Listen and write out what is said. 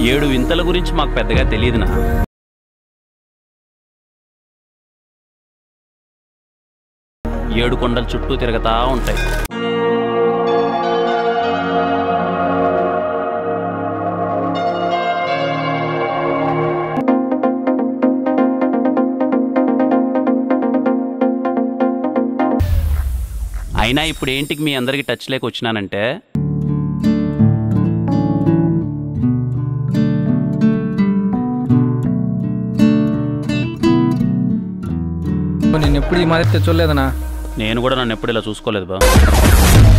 ఏడు వింతల గురించి మాకు పెద్దగా తెలియదునా ఏడు కొండల చుట్టూ తిరగతా ఉంటాయి అయినా ఇప్పుడు ఏంటికి మీ అందరికి టచ్ లేక వచ్చినానంటే నేను ఎప్పుడు ఈ మాదిరి తెచ్చోలేదనా నేను కూడా నన్ను ఎప్పుడు ఇలా చూసుకోలేదు బా